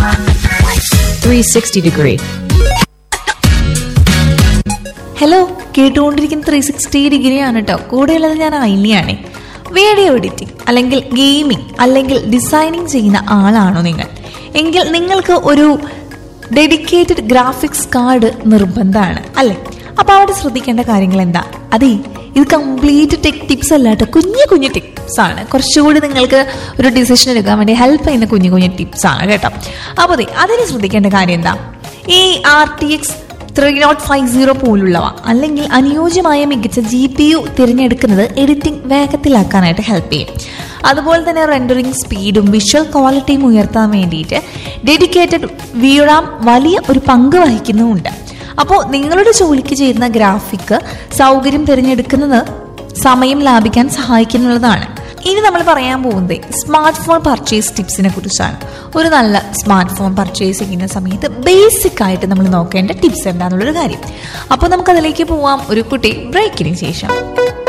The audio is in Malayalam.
360 degree. ഹലോ കേട്ടുകൊണ്ടിരിക്കുന്ന ത്രീ സിക്സ്റ്റി ഡിഗ്രി ആണ് കേട്ടോ കൂടെയുള്ളത് ഞാൻ ഐലിയാണ് വീഡിയോ എഡിറ്റിംഗ് അല്ലെങ്കിൽ ഗെയിമിംഗ് അല്ലെങ്കിൽ ഡിസൈനിങ് ചെയ്യുന്ന ആളാണോ നിങ്ങൾ എങ്കിൽ നിങ്ങൾക്ക് ഒരു ഡെഡിക്കേറ്റഡ് ഗ്രാഫിക്സ് കാർഡ് നിർബന്ധമാണ് അല്ലേ അപ്പൊ അവിടെ ശ്രദ്ധിക്കേണ്ട കാര്യങ്ങൾ എന്താ അതെ ഇത് കംപ്ലീറ്റ് ടെക് ടിപ്സ് അല്ല കേട്ടോ കുഞ്ഞു കുഞ്ഞു ടിപ്സ് ആണ് കുറച്ചുകൂടി നിങ്ങൾക്ക് ഒരു ഡിസിഷൻ എടുക്കാൻ വേണ്ടി ഹെൽപ്പ് ചെയ്യുന്ന കുഞ്ഞു കുഞ്ഞു ടിപ്സ് ആണ് കേട്ടോ അപ്പോൾ അതെ അതിന് ശ്രദ്ധിക്കേണ്ട കാര്യം എന്താ ഈ R T X three nought five zero പോലുള്ളവ അല്ലെങ്കിൽ അനുയോജ്യമായ മികച്ച ജി പി യു തിരഞ്ഞെടുക്കുന്നത് എഡിറ്റിംഗ് വേഗത്തിലാക്കാനായിട്ട് ഹെൽപ്പ് ചെയ്യും അതുപോലെ തന്നെ റെൻഡറിങ് സ്പീഡും വിഷ്വൽ ക്വാളിറ്റിയും ഉയർത്താൻ വേണ്ടിയിട്ട് ഡെഡിക്കേറ്റഡ് വീഴാം വലിയ ഒരു പങ്ക് വഹിക്കുന്നുമുണ്ട് അപ്പോൾ നിങ്ങളുടെ ജോലിക്ക് ചെയ്യുന്ന ഗ്രാഫിക് സൗകര്യം തിരഞ്ഞെടുക്കുന്നത് സമയം ലാഭിക്കാൻ സഹായിക്കുന്നുള്ളതാണ് ഇനി നമ്മൾ പറയാൻ പോകുന്നത് സ്മാർട്ട് ഫോൺ പർച്ചേസ് ടിപ്സിനെ കുറിച്ചാണ് ഒരു നല്ല സ്മാർട്ട് ഫോൺ പർച്ചേസ് ചെയ്യുന്ന സമയത്ത് ബേസിക് ആയിട്ട് നമ്മൾ നോക്കേണ്ട ടിപ്സ് എന്താണെന്നുള്ളൊരു കാര്യം അപ്പോൾ നമുക്കതിലേക്ക് പോവാം ഒരു കുട്ടി ബ്രേക്കിന് ശേഷം